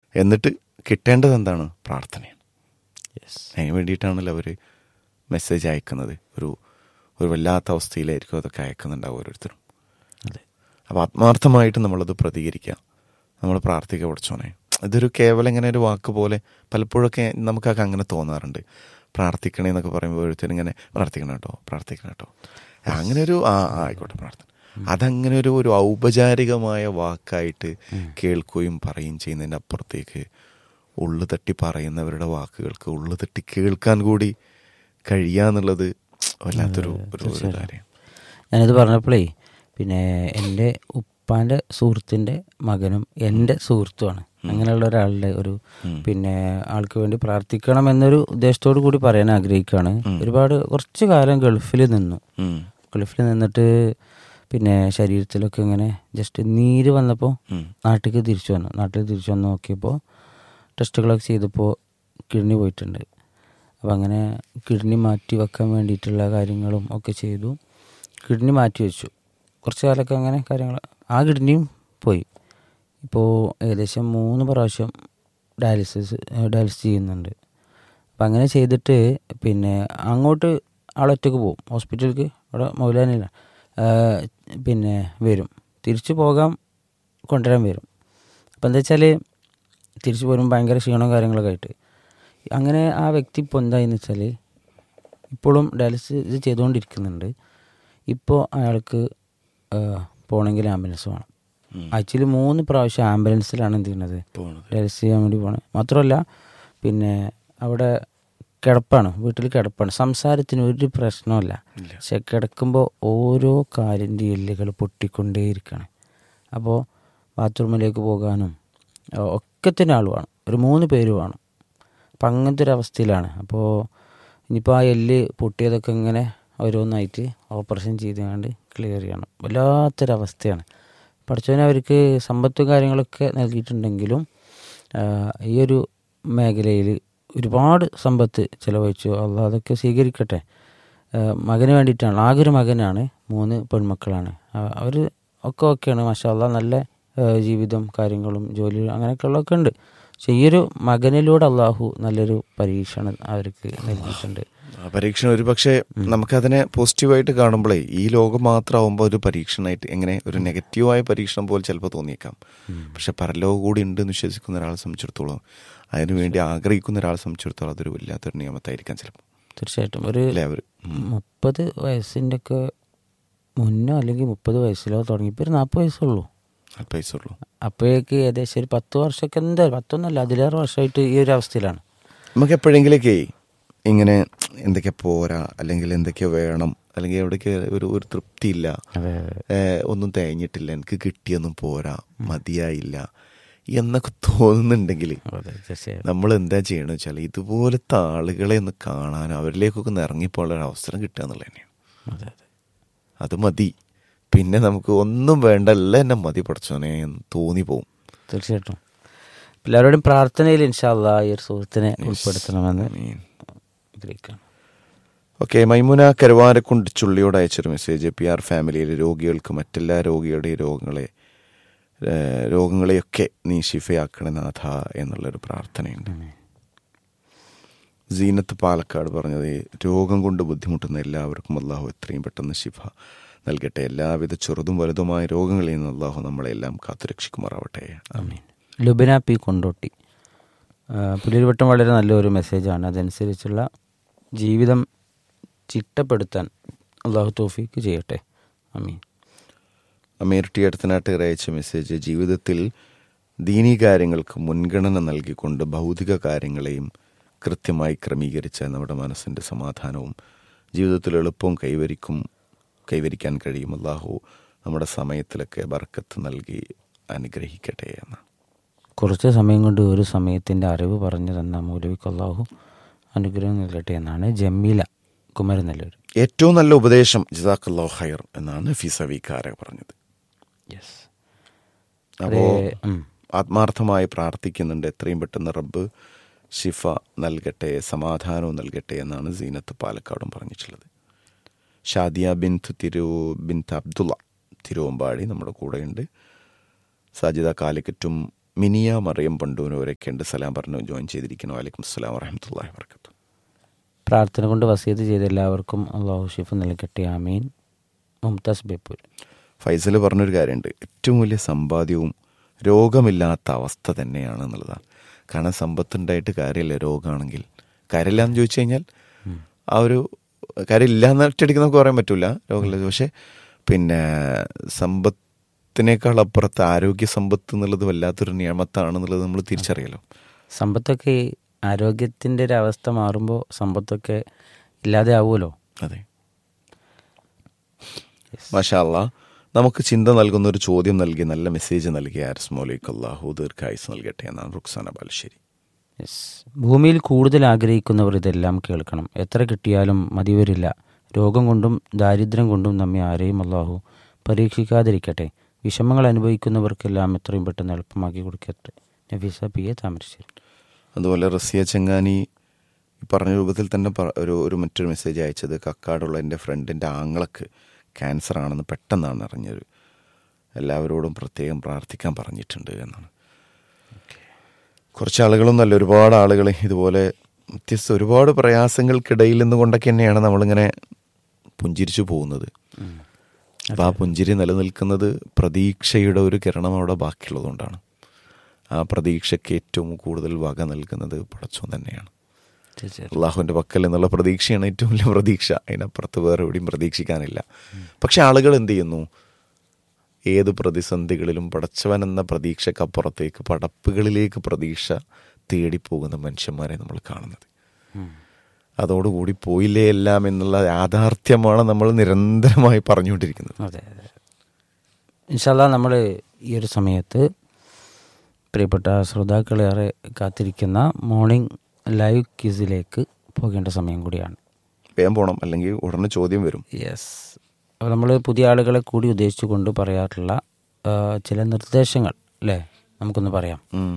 എന്നിട്ട് കിട്ടേണ്ടത് എന്താണ് പ്രാർത്ഥനയാണ് യെസ് അതിന് വേണ്ടിയിട്ടാണല്ലോ അവർ മെസ്സേജ് അയക്കുന്നത് ഒരു ഒരു വല്ലാത്ത അവസ്ഥയിലായിരിക്കും അതൊക്കെ അയക്കുന്നുണ്ടാവും ഓരോരുത്തരും അതെ അപ്പോൾ ആത്മാർത്ഥമായിട്ട് നമ്മളത് പ്രതികരിക്കുക നമ്മൾ പ്രാർത്ഥിക്കുക പഠിച്ചോനെ ഇതൊരു കേവലം ഇങ്ങനെ ഒരു വാക്ക് പോലെ പലപ്പോഴൊക്കെ നമുക്കൊക്കെ അങ്ങനെ തോന്നാറുണ്ട് പ്രാർത്ഥിക്കണേ എന്നൊക്കെ പറയുമ്പോൾ ഓരോരുത്തരും ഇങ്ങനെ പ്രാർത്ഥിക്കണം കേട്ടോ പ്രാർത്ഥിക്കണം കേട്ടോ അങ്ങനെ ഒരു ആ ആ, ആയിക്കോട്ടെ പ്രാർത്ഥന അതങ്ങനെ ഒരു ഒരു ഔപചാരികമായ വാക്കായിട്ട് കേൾക്കുകയും പറയുകയും ചെയ്യുന്നതിൻ്റെ അപ്പുറത്തേക്ക് ഉള്ളു തട്ടി പറയുന്നവരുടെ വാക്കുകൾക്ക് ഉള്ളു തട്ടി കേൾക്കാൻ കൂടി കഴിയാന്നുള്ളത് വല്ലാത്തൊരു ഒരു ഒരു കാര്യം ഞാനിത് പറഞ്ഞപ്പോഴേ പിന്നെ എൻ്റെ ഉപ്പാൻ്റെ സുഹൃത്തിൻ്റെ മകനും എൻ്റെ സുഹൃത്തുമാണ് അങ്ങനെയുള്ള ഒരാളുടെ ഒരു പിന്നെ ആൾക്ക് വേണ്ടി പ്രാർത്ഥിക്കണം എന്നൊരു ഉദ്ദേശത്തോടു കൂടി പറയാൻ ആഗ്രഹിക്കുകയാണ് ഒരുപാട് കുറച്ച് കാലം ഗൾഫിൽ നിന്നു ഉം. ഗൾഫിൽ നിന്നിട്ട് പിന്നെ ശരീരത്തിലൊക്കെ ഇങ്ങനെ ജസ്റ്റ് നീര് വന്നപ്പോൾ ഉം. നാട്ടിലേക്ക് തിരിച്ചു വന്നു നാട്ടിൽ തിരിച്ചു വന്ന് നോക്കിയപ്പോൾ ടെസ്റ്റുകളൊക്കെ ചെയ്തപ്പോൾ കിഡ്നി പോയിട്ടുണ്ട് അപ്പോൾ അങ്ങനെ കിഡ്നി മാറ്റി വെക്കാൻ വേണ്ടിയിട്ടുള്ള കാര്യങ്ങളും ഒക്കെ ചെയ്തു കിഡ്നി മാറ്റി വെച്ചു കുറച്ച് കാലമൊക്കെ അങ്ങനെ കാര്യങ്ങൾ ആ കിഡ്നിയും പോയി ഇപ്പോൾ ഏകദേശം മൂന്ന് പ്രാവശ്യം ഡയാലിസിസ് ഡയാലിസിസ് ചെയ്യുന്നുണ്ട് അപ്പം അങ്ങനെ ചെയ്തിട്ട് പിന്നെ അങ്ങോട്ട് ആളൊറ്റക്ക് പോകും ഹോസ്പിറ്റലിലേക്ക് അവിടെ മൗലാനില്ല പിന്നെ വരും തിരിച്ചു പോകാൻ കൊണ്ടുവരാൻ വരും അപ്പം എന്താ വെച്ചാൽ തിരിച്ചു പോരുമ്പോൾ ഭയങ്കര ക്ഷീണവും കാര്യങ്ങളൊക്കെ ആയിട്ട് അങ്ങനെ ആ വ്യക്തി ഇപ്പോൾ എന്തായെന്ന് വെച്ചാൽ ഇപ്പോഴും ഡയാലിസിസ് ചെയ്തുകൊണ്ടിരിക്കുന്നുണ്ട് ഇപ്പോൾ അയാൾക്ക് പോകണമെങ്കിൽ ആംബുലൻസ് വേണം ആഴ്ചയിൽ മൂന്ന് പ്രാവശ്യം ആംബുലൻസിലാണ് എന്ത് ചെയ്യുന്നത് പോണത്. ഡയാലിസിസ് ചെയ്യാൻ വേണ്ടി പോകണം മാത്രമല്ല പിന്നെ അവിടെ കിടപ്പാണ് വീട്ടിൽ കിടപ്പാണ് സംസാരത്തിന് ഒരു പ്രശ്നമല്ല പക്ഷെ കിടക്കുമ്പോൾ ഓരോ കാലിൻ്റെ എല്ലുകൾ പൊട്ടിക്കൊണ്ടേയിരിക്കുകയാണ് അപ്പോൾ ബാത്റൂമിലേക്ക് പോകാനും ഒ- ഒക്കത്തിന് ആൾ വേണം ഒരു മൂന്ന് പേര് വേണം അപ്പം അങ്ങനത്തെ ഒരു അവസ്ഥയിലാണ് അപ്പോൾ ഇനിയിപ്പോൾ ആ എല്ല് പൊട്ടിയതൊക്കെ ഇങ്ങനെ ഓരോന്നായിട്ട് ഓപ്പറേഷൻ ചെയ്തുകൊണ്ട് ക്ലിയർ ചെയ്യണം വല്ലാത്തൊരവസ്ഥയാണ് പഠിച്ചവന് അവർക്ക് സമ്പത്തും കാര്യങ്ങളൊക്കെ നൽകിയിട്ടുണ്ടെങ്കിലും ആ, ഈ ഒരു മേഖലയിൽ ഒരുപാട് സമ്പത്ത് ചിലവഴിച്ചു അള്ളാഹ് അതൊക്കെ സ്വീകരിക്കട്ടെ ആ, മകന് വേണ്ടിയിട്ടാണ് ആകെ ഒരു മകനാണ് മൂന്ന് പെൺമക്കളാണ് അവർ ഒക്കെ ഓക്കെയാണ് മാഷാ അള്ളാഹ് നല്ല ആ, ജീവിതം കാര്യങ്ങളും ജോലി അങ്ങനെയൊക്കെയുള്ളതൊക്കെ ഉണ്ട് പക്ഷെ ഈ ഒരു മകനിലൂടെ അള്ളാഹു നല്ലൊരു പരീക്ഷണം അവർക്ക് നൽകിയിട്ടുണ്ട് ആ പരീക്ഷണം ഒരു പക്ഷേ നമുക്കതിനെ പോസിറ്റീവായിട്ട് കാണുമ്പോഴേ ഈ ലോകം മാത്രമാകുമ്പോൾ ഒരു പരീക്ഷണമായിട്ട് എങ്ങനെ ഒരു നെഗറ്റീവായ പരീക്ഷണം പോലെ ചിലപ്പോൾ തോന്നിയേക്കാം പക്ഷെ പരലോകം കൂടി ഉണ്ടെന്ന് വിശ്വസിക്കുന്ന ഒരാളെ സംബന്ധിച്ചിടത്തോളം അതിനുവേണ്ടി ആഗ്രഹിക്കുന്ന ഒരാളെ സംബന്ധിച്ചിടത്തോളം അതൊരു വല്ലാത്തൊരു നിയമത്തായിരിക്കാം ചിലപ്പോൾ തീർച്ചയായിട്ടും ഒരു അല്ലേ അവർ മുപ്പത് വയസ്സിൻ്റെ ഒക്കെ മുന്നോ അല്ലെങ്കിൽ മുപ്പത് വയസ്സിലോ തുടങ്ങിയപ്പോൾ ഒരു നാൽപ്പത് വയസ്സുള്ളൂ പൈസ ഉള്ളൂ അപ്പോഴേക്ക് ഏകദേശം ഒരു പത്ത് വർഷമൊക്കെ എന്തായാലും പത്തൊന്നല്ല അതിലേറെ വർഷമായിട്ട് ഈ ഒരു അവസ്ഥയിലാണ് നമുക്ക് എപ്പോഴെങ്കിലൊക്കെ ഇങ്ങനെ എന്തൊക്കെ പോരാ അല്ലെങ്കിൽ എന്തൊക്കെ വേണം അല്ലെങ്കിൽ എവിടേക്ക് ഒരു ഒരു തൃപ്തിയില്ല അതെ ഏഹ് ഒന്നും തേഞ്ഞിട്ടില്ല എനിക്ക് കിട്ടിയൊന്നും പോരാ മതിയായില്ല എന്നൊക്കെ തോന്നുന്നുണ്ടെങ്കിൽ അതെ തീർച്ചയായും നമ്മൾ എന്താ ചെയ്യണമെന്ന് വെച്ചാൽ ഇതുപോലത്തെ ആളുകളെ ഒന്ന് കാണാൻ അവരിലേക്കൊക്കെ ഒന്ന് ഇറങ്ങിപ്പോകാൻ ഒരു അവസരം കിട്ടുക എന്നുള്ളത് തന്നെയാണ് അതെ അതെ അത് മതി പിന്നെ നമുക്ക് ഒന്നും വേണ്ട എല്ലാം എന്നെ മതി പഠിച്ചോനെ എന്ന് തോന്നിപ്പോവും തീർച്ചയായിട്ടും എല്ലാവരോടും പ്രാർത്ഥനയിൽ ഇൻഷാല്ല ഈ ഒരു സുഹൃത്തിനെ ഉൾപ്പെടുത്തണമെന്ന് ആഗ്രഹിക്കുകയാണ് ഓക്കെ മൈമുന കരുവാരക്കുണ്ട് ചുള്ളിയോട് അയച്ചൊരു മെസ്സേജ് പി ആർ ഫാമിലിയിലെ രോഗികൾക്ക് മറ്റെല്ലാ രോഗികളുടെയും രോഗങ്ങളെ ഏഹ് രോഗങ്ങളെയൊക്കെ നീ ശിഫയാക്കണേ നാഥ എന്നുള്ളൊരു പ്രാർത്ഥനയുണ്ട് സീനത്ത് പാലക്കാട് പറഞ്ഞത് രോഗം കൊണ്ട് ബുദ്ധിമുട്ടുന്ന എല്ലാവർക്കും അള്ളാഹു എത്രയും പെട്ടെന്ന് ശിഫ നൽകട്ടെ എല്ലാവിധ ചെറുതും വലുതുമായ രോഗങ്ങളിൽ നിന്ന് അള്ളാഹു നമ്മളെല്ലാം കാത്തുരക്ഷിക്കുമാറാവട്ടെ ആമീൻ ലുബിന പി കൊണ്ടോട്ടി ആ, പുലിരുവട്ടം വളരെ നല്ലൊരു മെസ്സേജാണ് അതനുസരിച്ചുള്ള ജീവിതം ചിട്ടപ്പെടുത്താൻ അള്ളാഹു തോഫീക്ക് ചെയ്യട്ടെ അമീൻ അമീർ ടി അടുത്തനാട്ട് അയച്ച മെസ്സേജ് ജീവിതത്തിൽ ദീനീ കാര്യങ്ങൾക്ക് മുൻഗണന നൽകിക്കൊണ്ട് ഭൗതിക കാര്യങ്ങളെയും കൃത്യമായി ക്രമീകരിച്ച നമ്മുടെ മനസ്സിൻ്റെ സമാധാനവും ജീവിതത്തിൽ എളുപ്പവും കൈവരിക്കും കൈവരിക്കാൻ കഴിയും അള്ളാഹു നമ്മുടെ സമയത്തിലൊക്കെ ബർക്കത്ത് നൽകി അനുഗ്രഹിക്കട്ടെ എന്ന് കുറച്ച് സമയം കൊണ്ട് ഒരു സമയത്തിൻ്റെ അറിവ് പറഞ്ഞു തന്ന മൗലവിക്ക് അള്ളാഹു അനുഗ്രഹം നൽകട്ടെ എന്നാണ് ജമീല കുമരനെല്ലൂർ ഏറ്റവും നല്ല ഉപദേശം ജിസാഖ് ഹൈർ എന്നാണ് ഫിസവിക്കാര പറഞ്ഞത് യെസ് അപ്പോൾ ആത്മാർത്ഥമായി പ്രാർത്ഥിക്കുന്നുണ്ട് എത്രയും പെട്ടെന്ന് റബ്ബ് ഷിഫ നൽകട്ടെ സമാധാനവും നൽകട്ടെ എന്നാണ് സീനത്ത് പാലക്കാടും പറഞ്ഞിട്ടുള്ളത് ഷാദിയ ബിൻത്ത് തിരു ബിൻത്ത് അബ്ദുള്ള തിരുവമ്പാടി നമ്മുടെ കൂടെയുണ്ട് സാജിദ കാലിക്കറ്റും മിനിയ മറിയം പണ്ടൂനവരൊക്കെ ഉണ്ട് സലാം പറഞ്ഞു ജോയിൻ ചെയ്തിരിക്കുന്നു വലൈക്കും അസ്സലാം വറഹമത്തല്ലാഹി വർക്കത്തു പ്രാർത്ഥന കൊണ്ട് വസീത് ചെയ്ത എല്ലാവർക്കും അള്ളാഹു ഷിഫ് നൽകട്ടെ ആമീൻ മുംതാസ് ബേപ്പൂർ ഫൈസൽ പറഞ്ഞൊരു കാര്യമുണ്ട് ഏറ്റവും വലിയ സമ്പാദ്യവും രോഗമില്ലാത്ത അവസ്ഥ തന്നെയാണ് എന്നുള്ളതാണ് കാരണം സമ്പത്തുണ്ടായിട്ട് കാര്യമില്ല രോഗമാണെങ്കിൽ കാര്യമില്ല എന്ന് ചോദിച്ചു കഴിഞ്ഞാൽ ആ ഒരു കാര്യമില്ല എന്ന് ഒറ്റയടിക്ക് നമുക്ക് പറയാൻ പറ്റില്ല രോഗമില്ല പക്ഷേ പിന്നെ സമ്പത്തിനേക്കാൾ അപ്പുറത്ത് ആരോഗ്യ സമ്പത്ത് എന്നുള്ളത് വല്ലാത്തൊരു നിയമത്താണെന്നുള്ളത് നമ്മൾ തിരിച്ചറിയല്ലോ സമ്പത്തൊക്കെ ഈ ആരോഗ്യത്തിൻ്റെ ഒരു അവസ്ഥ മാറുമ്പോൾ സമ്പത്തൊക്കെ ഇല്ലാതെ ആവുമല്ലോ അതെ മാഷാല്ല നമുക്ക് ചിന്ത നൽകുന്ന ഒരു ചോദ്യം നൽകി നല്ല മെസ്സേജ് നൽകി ആരിസ് മൗലിക് അള്ളാഹു ദീർഘായുസ് നൽകട്ടെ എന്നാണ് റുക്സാന ബാലുശ്ശേരി യെസ് ഭൂമിയിൽ കൂടുതൽ ആഗ്രഹിക്കുന്നവർ ഇതെല്ലാം കേൾക്കണം എത്ര കിട്ടിയാലും മതിവരില്ല രോഗം കൊണ്ടും ദാരിദ്ര്യം കൊണ്ടും നമ്മെ ആരെയും അള്ളാഹു പരീക്ഷിക്കാതിരിക്കട്ടെ വിഷമങ്ങൾ അനുഭവിക്കുന്നവർക്കെല്ലാം എത്രയും പെട്ടെന്ന് എളുപ്പമാക്കി കൊടുക്കട്ടെ നഫീസ പി എ താമരശ്ശേരി അതുപോലെ റസിയ ചെങ്ങാനി ഈ പറഞ്ഞ രൂപത്തിൽ തന്നെ പ- ഒരു ഒരു മറ്റൊരു മെസ്സേജ് അയച്ചത് കക്കാടുള്ള എൻ്റെ ഫ്രണ്ടിൻ്റെ ആങ്ങളക്ക് ക്യാൻസർ ആണെന്ന് പെട്ടെന്നാണ് അറിഞ്ഞത് എല്ലാവരോടും പ്രത്യേകം പ്രാർത്ഥിക്കാൻ പറഞ്ഞിട്ടുണ്ട് എന്നാണ് കുറച്ച് ആളുകളൊന്നല്ല ഒരുപാട് ആളുകൾ ഇതുപോലെ വ്യത്യസ്ത ഒരുപാട് പ്രയാസങ്ങൾക്കിടയിൽ നിന്നുകൊണ്ടൊക്കെ തന്നെയാണ് നമ്മളിങ്ങനെ പുഞ്ചിരിച്ചു പോകുന്നത് അപ്പം ആ പുഞ്ചിരി നിലനിൽക്കുന്നത് പ്രതീക്ഷയുടെ ഒരു കിരണം അവിടെ ബാക്കിയുള്ളതുകൊണ്ടാണ് ആ പ്രതീക്ഷയ്ക്ക് ഏറ്റവും കൂടുതൽ വക നൽകുന്നത് പടച്ചോൻ തന്നെയാണ് അള്ളാഹുവിൻ്റെ പക്കൽ എന്നുള്ള പ്രതീക്ഷയാണ് ഏറ്റവും വലിയ പ്രതീക്ഷ അതിനപ്പുറത്ത് വേറെ എവിടെയും പ്രതീക്ഷിക്കാനില്ല പക്ഷെ ആളുകൾ എന്ത് ചെയ്യുന്നു ഏത് പ്രതിസന്ധികളിലും പടച്ചവൻ എന്ന പ്രതീക്ഷക്കപ്പുറത്തേക്ക് പടപ്പുകളിലേക്ക് പ്രതീക്ഷ തേടിപ്പോകുന്ന മനുഷ്യന്മാരെ നമ്മൾ കാണുന്നത് അതോടുകൂടി പോയില്ലേ എല്ലാം എന്നുള്ള യാഥാർത്ഥ്യമാണ് നമ്മൾ നിരന്തരമായി പറഞ്ഞുകൊണ്ടിരിക്കുന്നത് അതെ അതെ ഇൻഷാല്ല നമ്മൾ ഈ ഒരു സമയത്ത് പ്രിയപ്പെട്ട ശ്രോതാക്കളേറെ കാത്തിരിക്കുന്ന മോർണിംഗ് ലൈവ് ക്വിസിലേക്ക് പോകേണ്ട സമയം കൂടിയാണ് വേഗം പോകണം അല്ലെങ്കിൽ ഉടനെ ചോദ്യം വരും യെസ് അപ്പോൾ നമ്മൾ പുതിയ ആളുകളെ കൂടി ഉദ്ദേശിച്ചുകൊണ്ട് പറയാറുള്ള ആ, ചില നിർദ്ദേശങ്ങൾ അല്ലേ നമുക്കൊന്ന് പറയാം ഉം.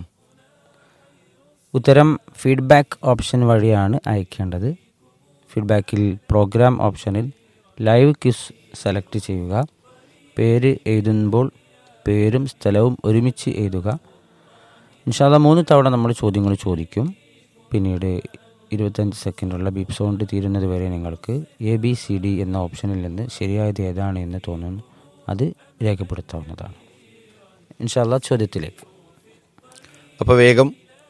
ഉത്തരം ഫീഡ്ബാക്ക് ഓപ്ഷൻ വഴിയാണ് അയക്കേണ്ടത് ഫീഡ്ബാക്കിൽ പ്രോഗ്രാം ഓപ്ഷനിൽ ലൈവ് ക്വിസ് സെലക്ട് ചെയ്യുക പേര് എഴുതുമ്പോൾ പേരും സ്ഥലവും ഒരുമിച്ച് എഴുതുക ഇൻഷാല്ല മൂന്ന് തവണ നമ്മൾ ചോദ്യങ്ങൾ ചോദിക്കും പിന്നീട് ഇരുപത്തഞ്ച് സെക്കൻഡുള്ള ബീപ്പ് സൗണ്ട് തീരുന്നത് വരെ നിങ്ങൾക്ക് എ ബി സി ഡി എന്ന ഓപ്ഷനിൽ നിന്ന് ശരിയായത് ഏതാണ് എന്ന് തോന്നുന്നു അത് രേഖപ്പെടുത്താവുന്നതാണ് ഇൻഷാല്ല ചോദ്യത്തിലേക്ക് അപ്പോൾ വേഗം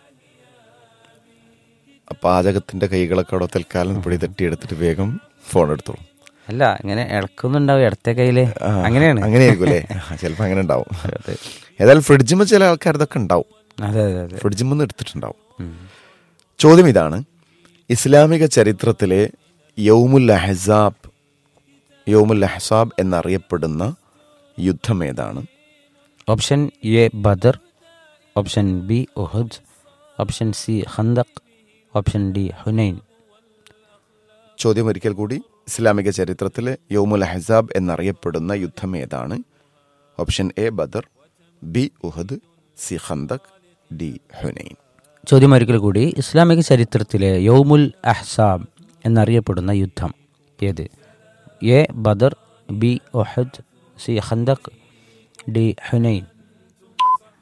പാചകത്തിന്റെ കൈകളൊക്കെ അവിടെ തൽക്കാലം പിടി തട്ടിയെടുത്തിട്ട് വേഗം ഫോൺ എടുത്തോളൂ അല്ല ഇങ്ങനെ ഇളക്കുന്നുണ്ടാവും ഇടത്തെ കയ്യില് ആ, അങ്ങനെയാണ് അങ്ങനെയായിരിക്കും അല്ലേ ചിലപ്പോൾ അങ്ങനെ ഉണ്ടാവും അതെ ഏതായാലും ഫ്രിഡ്ജിമ്മ ചില ആൾക്കാർ ഇതൊക്കെ ഉണ്ടാവും അതെ അതെ അതെ ഫ്രിഡ്ജിമ്മ നിന്ന് എടുത്തിട്ടുണ്ടാവും ഉം. ചോദ്യം ഇതാണ് ഇസ്ലാമിക ചരിത്രത്തിലെ യൗമുൽ അഹസാബ് യൗമുൽ അഹസാബ് എന്നറിയപ്പെടുന്ന യുദ്ധം ഏതാണ് option A Badr option B Uhud option C Khandaq option D Hunain ചോദ്യം ഒരിക്കൽ കൂടി ഇസ്ലാമിക ചരിത്രത്തിലെ യൗമുൽ അഹസാബ് എന്നറിയപ്പെടുന്ന യുദ്ധം ഏതാണ് option A Badr B Uhud C Khandaq D Hunain ചോദ്യം ഒരിക്കൽ കൂടി ഇസ്ലാമിക ചരിത്രത്തിലെ യൗമുൽ അഹ്സാബ് എന്നറിയപ്പെടുന്ന യുദ്ധം ഏത് A Badr B Uhud C Khandaq D Hunain